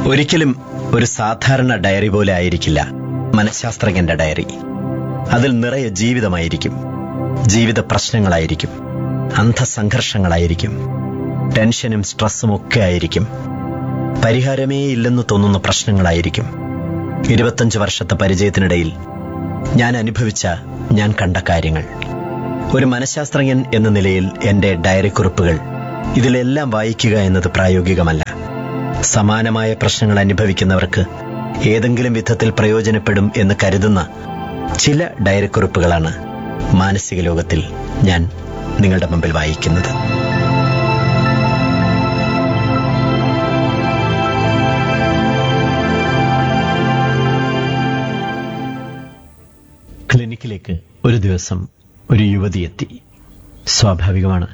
ഒരിക്കലും ഒരു സാധാരണ ഡയറി പോലെ ആയിരിക്കില്ല മനഃശാസ്ത്രജ്ഞന്റെ ഡയറി അതിൽ നിറയെ ജീവിതമായിരിക്കും ജീവിത പ്രശ്നങ്ങളായിരിക്കും അന്ധസംഘർഷങ്ങളായിരിക്കും ടെൻഷനും സ്ട്രെസ്സും ഒക്കെ ആയിരിക്കും പരിഹാരമേ ഇല്ലെന്ന് തോന്നുന്ന പ്രശ്നങ്ങളായിരിക്കും ഇരുപത്തഞ്ച് വർഷത്തെ പരിചയത്തിനിടയിൽ ഞാൻ അനുഭവിച്ച ഞാൻ കണ്ട കാര്യങ്ങൾ ഒരു മനഃശാസ്ത്രജ്ഞൻ എന്ന നിലയിൽ എന്റെ ഡയറി കുറിപ്പുകൾ ഇതിലെല്ലാം വായിക്കുക എന്നത് പ്രായോഗികമല്ല സമാനമായ പ്രശ്നങ്ങൾ അനുഭവിക്കുന്നവർക്ക് ഏതെങ്കിലും വിധത്തിൽ പ്രയോജനപ്പെടും എന്ന് കരുതുന്ന ചില ഡയറി കുറിപ്പുകളാണ് മാനസിക ലോകത്തിൽ ഞാൻ നിങ്ങളുടെ മുമ്പിൽ വായിക്കുന്നത് ക്ലിനിക്കിലേക്ക് ഒരു ദിവസം ഒരു യുവതി എത്തി സ്വാഭാവികമാണ്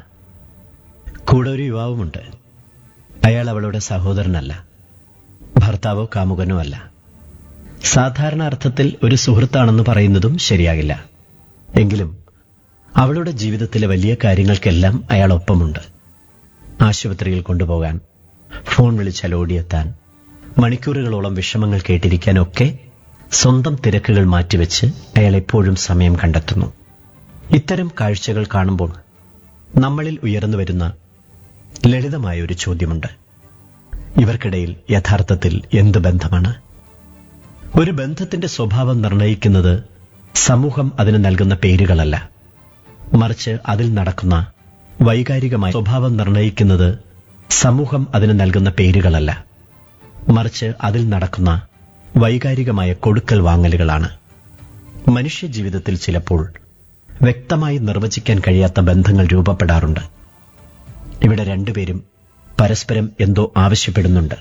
കൂടെ ഒരു യുവാവുമുണ്ട് അയാൾ അവളുടെ സഹോദരനല്ല ഭർത്താവോ കാമുകനോ അല്ല സാധാരണ അർത്ഥത്തിൽ ഒരു സുഹൃത്താണെന്ന് പറയുന്നതും ശരിയാകില്ല എങ്കിലും അവളുടെ ജീവിതത്തിലെ വലിയ കാര്യങ്ങൾക്കെല്ലാം അയാൾ ഒപ്പമുണ്ട് ആശുപത്രിയിൽ കൊണ്ടുപോകാൻ ഫോൺ വിളിച്ചാൽ ഓടിയെത്താൻ മണിക്കൂറുകളോളം വിഷമങ്ങൾ കേട്ടിരിക്കാനൊക്കെ സ്വന്തം തിരക്കുകൾ മാറ്റിവെച്ച് അയാൾ എപ്പോഴും സമയം കണ്ടെത്തുന്നു ഇത്തരം കാഴ്ചകൾ കാണുമ്പോൾ നമ്മളിൽ ഉയർന്നു വരുന്ന ലളിതമായ ഒരു ചോദ്യമുണ്ട് ഇവർക്കിടയിൽ യഥാർത്ഥത്തിൽ എന്ത് ബന്ധമാണ് ഒരു ബന്ധത്തിന്റെ സ്വഭാവം നിർണയിക്കുന്നത് സമൂഹം അതിന് നൽകുന്ന പേരുകളല്ല മറിച്ച് അതിൽ നടക്കുന്ന വൈകാരികമായ സ്വഭാവം നിർണയിക്കുന്നത് സമൂഹം അതിന് നൽകുന്ന പേരുകളല്ല മറിച്ച് അതിൽ നടക്കുന്ന വൈകാരികമായ കൊടുക്കൽ വാങ്ങലുകളാണ് മനുഷ്യ ജീവിതത്തിൽ ചിലപ്പോൾ വ്യക്തമായി നിർവചിക്കാൻ കഴിയാത്ത ബന്ധങ്ങൾ രൂപപ്പെടാറുണ്ട് ഇവിടെ രണ്ടുപേരും പരസ്പരം എന്തോ ആവശ്യപ്പെടുന്നുണ്ട്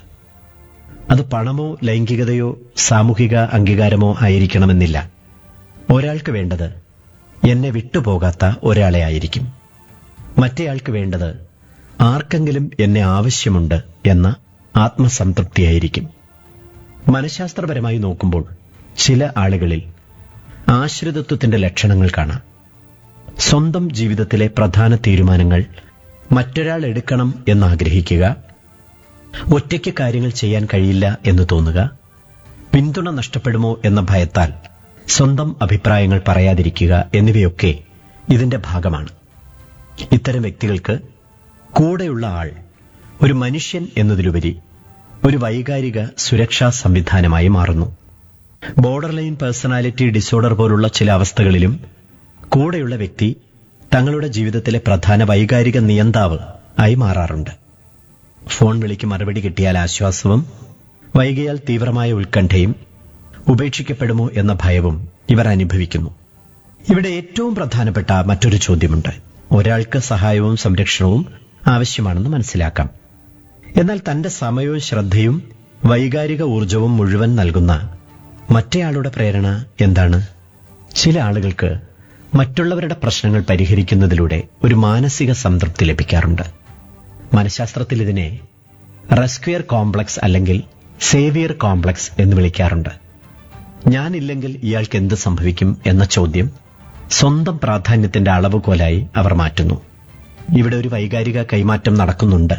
അത് പണമോ ലൈംഗികതയോ സാമൂഹിക അംഗീകാരമോ ആയിരിക്കണമെന്നില്ല ഒരാൾക്ക് വേണ്ടത് എന്നെ വിട്ടുപോകാത്ത ഒരാളെ ആയിരിക്കും മറ്റേയാൾക്ക് വേണ്ടത് ആർക്കെങ്കിലും എന്നെ ആവശ്യമുണ്ട് എന്ന ആത്മസംതൃപ്തിയായിരിക്കും മനഃശാസ്ത്രപരമായി നോക്കുമ്പോൾ ചില ആളുകളിൽ ആശ്രിതത്വത്തിന്റെ ലക്ഷണങ്ങൾ കാണാം സ്വന്തം ജീവിതത്തിലെ പ്രധാന തീരുമാനങ്ങൾ മറ്റൊരാൾ എടുക്കണം എന്നാഗ്രഹിക്കുക ഒറ്റയ്ക്ക് കാര്യങ്ങൾ ചെയ്യാൻ കഴിയില്ല എന്ന് തോന്നുക പിന്തുണ നഷ്ടപ്പെടുമോ എന്ന ഭയത്താൽ സ്വന്തം അഭിപ്രായങ്ങൾ പറയാതിരിക്കുക എന്നിവയൊക്കെ ഇതിന്റെ ഭാഗമാണ് ഇത്തരം വ്യക്തികൾക്ക് കൂടെയുള്ള ആൾ ഒരു മനുഷ്യൻ എന്നതിലുപരി ഒരു വൈകാരിക സുരക്ഷാ സംവിധാനമായി മാറുന്നു ബോർഡർ ലൈൻ പേഴ്സണാലിറ്റി ഡിസോർഡർ പോലുള്ള ചില അവസ്ഥകളിലും കൂടെയുള്ള വ്യക്തി തങ്ങളുടെ ജീവിതത്തിലെ പ്രധാന വൈകാരിക നിയന്താവ് ആയി മാറാറുണ്ട് ഫോൺ വിളിക്ക് മറുപടി കിട്ടിയാൽ ആശ്വാസവും വൈകിയാൽ തീവ്രമായ ഉത്കണ്ഠയും ഉപേക്ഷിക്കപ്പെടുമോ എന്ന ഭയവും ഇവർ അനുഭവിക്കുന്നു ഇവിടെ ഏറ്റവും പ്രധാനപ്പെട്ട മറ്റൊരു ചോദ്യമുണ്ട് ഒരാൾക്ക് സഹായവും സംരക്ഷണവും ആവശ്യമാണെന്ന് മനസ്സിലാക്കാം എന്നാൽ തന്റെ സമയവും ശ്രദ്ധയും വൈകാരിക ഊർജവും മുഴുവൻ നൽകുന്ന മറ്റേയാളുടെ പ്രേരണ എന്താണ് ചില ആളുകൾക്ക് മറ്റുള്ളവരുടെ പ്രശ്നങ്ങൾ പരിഹരിക്കുന്നതിലൂടെ ഒരു മാനസിക സംതൃപ്തി ലഭിക്കാറുണ്ട് മനഃശാസ്ത്രത്തിൽ ഇതിനെ റെസ്ക്വിയർ കോംപ്ലക്സ് അല്ലെങ്കിൽ സേവിയർ കോംപ്ലക്സ് എന്ന് വിളിക്കാറുണ്ട് ഞാനില്ലെങ്കിൽ ഇയാൾക്ക് എന്ത് സംഭവിക്കും എന്ന ചോദ്യം സ്വന്തം പ്രാധാന്യത്തിന്റെ അളവുകോലായി അവർ മാറ്റുന്നു ഇവിടെ ഒരു വൈകാരിക കൈമാറ്റം നടക്കുന്നുണ്ട്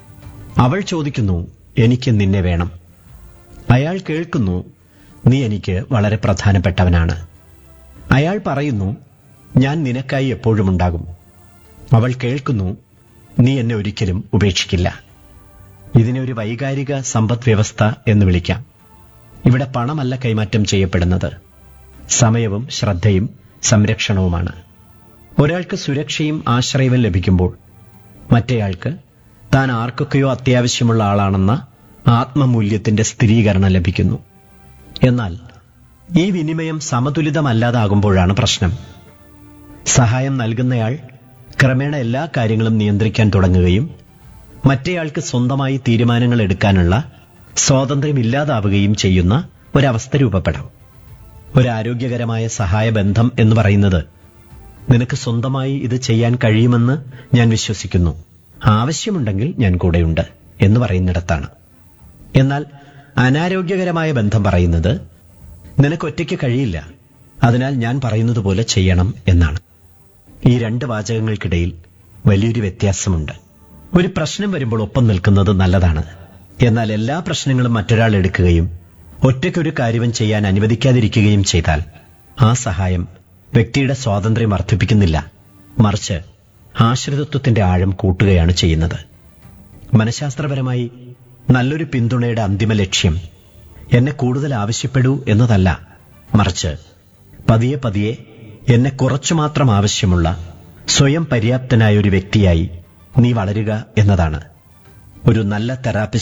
അവൾ ചോദിക്കുന്നു എനിക്ക് നിന്നെ വേണം അയാൾ കേൾക്കുന്നു നീ എനിക്ക് വളരെ പ്രധാനപ്പെട്ടവനാണ് അയാൾ പറയുന്നു ഞാൻ നിനക്കായി എപ്പോഴും ഉണ്ടാകും അവൾ കേൾക്കുന്നു നീ എന്നെ ഒരിക്കലും ഉപേക്ഷിക്കില്ല ഇതിനെ ഒരു വൈകാരിക സമ്പദ് വ്യവസ്ഥ എന്ന് വിളിക്കാം ഇവിടെ പണമല്ല കൈമാറ്റം ചെയ്യപ്പെടുന്നത് സമയവും ശ്രദ്ധയും സംരക്ഷണവുമാണ് ഒരാൾക്ക് സുരക്ഷയും ആശ്രയവും ലഭിക്കുമ്പോൾ മറ്റേയാൾക്ക് താൻ ആർക്കൊക്കെയോ അത്യാവശ്യമുള്ള ആളാണെന്ന ആത്മമൂല്യത്തിന്റെ സ്ഥിരീകരണം ലഭിക്കുന്നു എന്നാൽ ഈ വിനിമയം സമതുലിതമല്ലാതാകുമ്പോഴാണ് പ്രശ്നം സഹായം നൽകുന്നയാൾ ക്രമേണ എല്ലാ കാര്യങ്ങളും നിയന്ത്രിക്കാൻ തുടങ്ങുകയും മറ്റേയാൾക്ക് സ്വന്തമായി തീരുമാനങ്ങൾ എടുക്കാനുള്ള സ്വാതന്ത്ര്യമില്ലാതാവുകയും ചെയ്യുന്ന ഒരവസ്ഥ രൂപപ്പെടാം ഒരു ആരോഗ്യകരമായ സഹായബന്ധം എന്ന് പറയുന്നത് നിനക്ക് സ്വന്തമായി ഇത് ചെയ്യാൻ കഴിയുമെന്ന് ഞാൻ വിശ്വസിക്കുന്നു ആവശ്യമുണ്ടെങ്കിൽ ഞാൻ കൂടെയുണ്ട് എന്ന് പറയുന്നിടത്താണ് എന്നാൽ അനാരോഗ്യകരമായ ബന്ധം പറയുന്നത് നിനക്ക് ഒറ്റയ്ക്ക് കഴിയില്ല അതിനാൽ ഞാൻ പറയുന്നത് പോലെ ചെയ്യണം എന്നാണ് ഈ രണ്ട് വാചകങ്ങൾക്കിടയിൽ വലിയൊരു വ്യത്യാസമുണ്ട് ഒരു പ്രശ്നം വരുമ്പോൾ ഒപ്പം നിൽക്കുന്നത് നല്ലതാണ് എന്നാൽ എല്ലാ പ്രശ്നങ്ങളും മറ്റൊരാൾ എടുക്കുകയും ഒറ്റയ്ക്കൊരു കാര്യവും ചെയ്യാൻ അനുവദിക്കാതിരിക്കുകയും ചെയ്താൽ ആ സഹായം വ്യക്തിയുടെ സ്വാതന്ത്ര്യം വർദ്ധിപ്പിക്കുന്നില്ല മറിച്ച് ആശ്രിതത്വത്തിന്റെ ആഴം കൂട്ടുകയാണ് ചെയ്യുന്നത് മനഃശാസ്ത്രപരമായി നല്ലൊരു പിന്തുണയുടെ അന്തിമ ലക്ഷ്യം എന്നെ കൂടുതൽ ആവശ്യപ്പെടൂ എന്നതല്ല മറിച്ച് പതിയെ പതിയെ എന്നെ കുറച്ചു മാത്രം ആവശ്യമുള്ള സ്വയം പര്യാപ്തനായ ഒരു വ്യക്തിയായി നീ വളരുക എന്നതാണ് ഒരു നല്ല തെറാപ്പിസ്റ്റ്